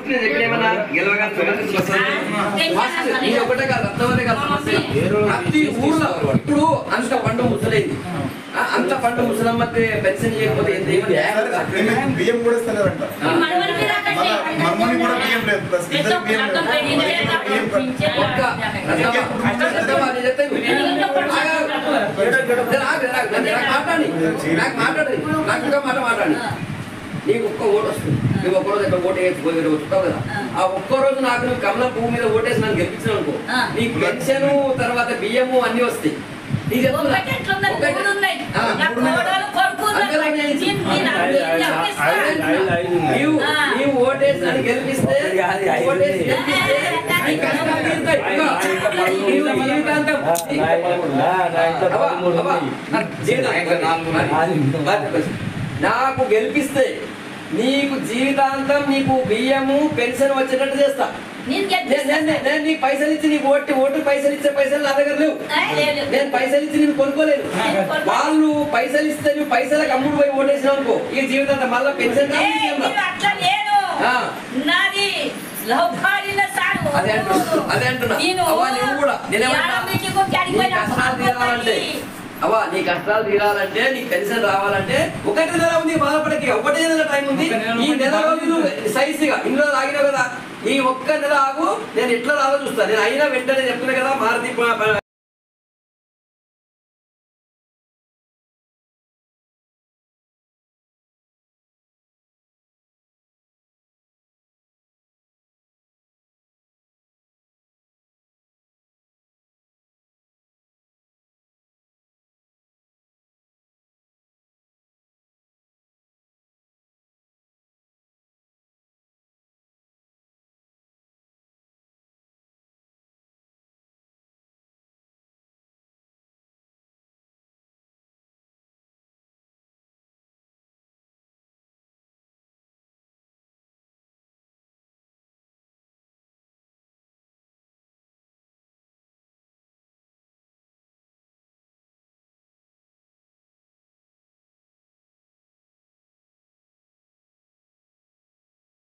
నేను చెప్పినేమన్నా గెలవగా సుగంధ వస్తుంది. ఫస్ట్ ఇది ఒకటే కాదు అర్థమనే కాదు సమస్య. ప్రతి ఊర్లో ఇప్పుడు అంత పండు ముసలైంది ఆ, అంత పండు ముసలమ్మకి పెన్షన్ చేయకపోతే ఏంది? ఏమని యాక్ట్ బియ్యం- బియ్యం కూడా ఇస్తలేదంట ఆ. మళ్ళా మమ్మల్ని కూడా బియ్యం లేదు ప్లస్ ఇద్దరు బియ్యం లేదు బియ్యం కట్- ఒక్క రసమా, రసమా, నేను చెప్తా విను. ఆగు. జర ఆగు, జర ఆగు. నన్ను నాకు మాట్లాడి నాకు మాట్లాడి నాకు ఇంకా మాట మాట్లాడి నీకు ఒక్క ఓటు వస్తుంది నువ్వు ఒక్క రోజు ఎక్కడ ఓటు వేసి పోయి వేరే చుట్టావు కదా ఆ ఒక్క రోజు నాకు నువ్వు కమలం పువ్వు మీద ఓటేసి నన్ను గెలిపించిన అనుకో ఆ. నీకు పెన్షన్ తర్వాత బియ్యము అన్ని వస్తాయి నీకు చెప్తున్నా. ఒకటి ఎట్లున్నది? ఒకటి. మూడు ఉన్నాయి. ఆ, నా మూడు ఉన్నాయి. కోడలు, కొడుకు ఉన్నాయి. అందులో నేను దీన్ని నేను అన్ని చెప్పిస్తా. నీవు ఆ. నీవు ఓటేసి నన్ను గెలిపిస్తే ఒకటి కాదు, ఐదు ఓటేసి ఉన్నాయి. గెలిపిస్తే నీ కష్టాలు తీరుతాయి. ఇదిగో, నీవు జీవితాంతం అవ్వ, అవ్వ, నాకు జీవితాంతం మరి, మరి, నాకు గెలిపిస్తే నీకు జీవితాంతం నీకు బియ్యము పెన్షన్ వచ్చేటట్టు చేస్తా నేను నేను- చెప్పిస్తా. నేను- నేను- నేను నీకు పైసలు ఇచ్చి నీకు ఓటు ఓటు పైసలు ఇచ్చే పైసలు నా దగ్గర లేవు ఆ, లేదు. నేను పైసలు ఇచ్చి నేను కొనుక్కోలేను నేను కొనుక్కో- వాళ్ళు పైసలు ఇస్తే నువ్వు పైసలకు అమ్ముడు పోయి ఓటేసినావు అనుకో ఈ జీవితాంతం మళ్ళీ పెన్షన్ ఏయ్, రాదు, నీకేం నీవు రాదు. అట్లా లేను. ఆ. నాది లౌకాడిన సాడు. అదే అంటున్నా, అదే అంటున్నా. నేను అవ్వ, నువ్వు కూడా. నేనేమంటా? యాడ మీటింగ్కి అడిగి నీ పోయినా కష్టాలు పాపం తీరాలంటే తల్లి. అవ్వ నీ కష్టాలు తీరాలంటే నీకు పెన్షన్ రావాలంటే ఒకటి నెల ఉంది బాధపడకి ఒకటే నెల టైం ఉంది ఈ నెల రోజులు సైజుగా ఇన్ని రోజులు ఆగినావు కదా ఈ ఒక్క నెల ఆగు నేను ఎట్లా రాదో చూస్తాను నేను అయినా వెంటనే చెప్తున్నా కదా మారుతి